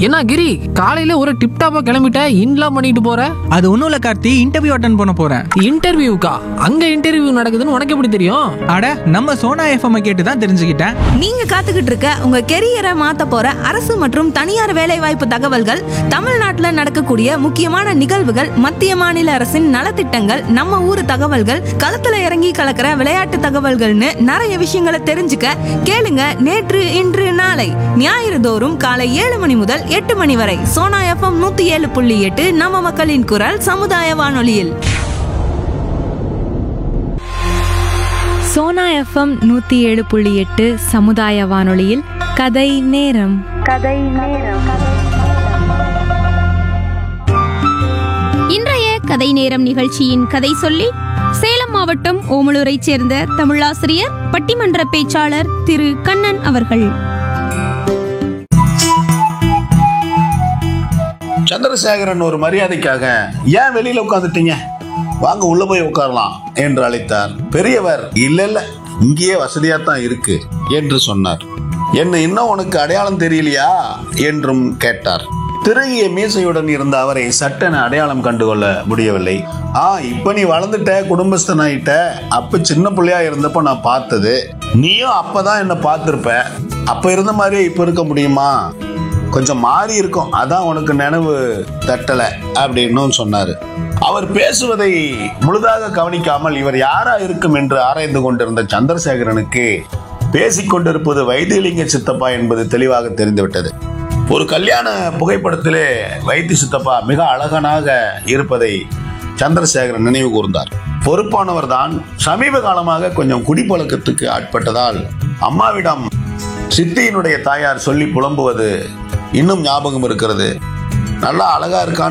என்ன கிரி காலையில ஒரு டிப் டாப்பா கிளம்பிட்ட இன்லாம் பண்ணிட்டு போற அது ஒன்றும் இல்லை கார்த்தி இன்டர்வியூ அட்டன் பண்ண போகிறேன் இன்டர்வியூக்கா அங்க இன்டர்வியூ நடக்குதுன்னு உனக்கு எப்படி தெரியும் அட நம்ம சோனா எஃப்எம் கேட்டு தான் தெரிஞ்சுக்கிட்டேன் நீங்க காத்துக்கிட்டு இருக்க உங்க கெரியரை மாத்த போற அரசு மற்றும் தனியார் வேலைவாய்ப்பு தகவல்கள் தமிழ்நாட்டுல நடக்கக்கூடிய முக்கியமான நிகழ்வுகள் மத்திய மாநில அரசின் நலத்திட்டங்கள் நம்ம ஊர் தகவல்கள் களத்துல இறங்கி கலக்கிற விளையாட்டு தகவல்கள்னு நிறைய விஷயங்களை தெரிஞ்சுக்க கேளுங்க நேற்று இன்று நாளை ஞாயிறு தோறும் காலை ஏழு மணி முதல் எட்டு மணி வரை சோனா எஃப்எம் நூத்தி ஏழு புள்ளி எட்டு நம்ம மக்களின் குரல் சமுதாய வானொலியில் சோனா எஃப்எம் நூற்றி ஏழு புள்ளி எட்டு சமுதாய வானொலியில் கதை நேரம் இன்றைய கதை நேரம் நிகழ்ச்சியின் கதை சொல்லி சேலம் மாவட்டம் ஓமலூரைச் சேர்ந்த தமிழாசிரியர் பட்டிமன்ற பேச்சாளர் திரு கண்ணன் அவர்கள் சந்திரசேகரன் ஒரு மரியாதைக்காக ஏன் வெளியில உட்காந்துட்டீங்க வாங்க உள்ள போய் உட்காரலாம் என்று அழைத்தார் பெரியவர் இல்ல இல்ல இங்கேயே வசதியா தான் இருக்கு என்று சொன்னார் என்ன இன்னும் உனக்கு அடையாளம் தெரியலையா என்றும் கேட்டார் திருகிய மீசையுடன் இருந்த அவரை சட்டென அடையாளம் கண்டுகொள்ள முடியவில்லை ஆ இப்ப நீ வளர்ந்துட்ட குடும்பஸ்தனாயிட்ட அப்ப சின்ன பிள்ளையா இருந்தப்ப நான் பார்த்தது நீயும் அப்பதான் என்ன பார்த்திருப்ப அப்ப இருந்த மாதிரியே இப்ப இருக்க முடியுமா கொஞ்சம் மாறி இருக்கும் அதான் உனக்கு நினைவு தட்டலை அப்படின்னு சொன்னாரு அவர் பேசுவதை முழுதாக கவனிக்காமல் இவர் யாரா இருக்கும் என்று ஆராய்ந்து கொண்டிருந்த சந்திரசேகரனுக்கு பேசிக் கொண்டிருப்பது வைத்தியலிங்க சித்தப்பா என்பது தெளிவாக தெரிந்துவிட்டது ஒரு கல்யாண புகைப்படத்திலே வைத்திய சித்தப்பா மிக அழகனாக இருப்பதை சந்திரசேகரன் நினைவு கூர்ந்தார் பொறுப்பானவர் தான் சமீப காலமாக கொஞ்சம் குடிப்பழக்கத்துக்கு ஆட்பட்டதால் அம்மாவிடம் சித்தியினுடைய தாயார் சொல்லி புலம்புவது இன்னும் ஞாபகம் இருக்கிறது நல்லா அழகா இருக்கான்னு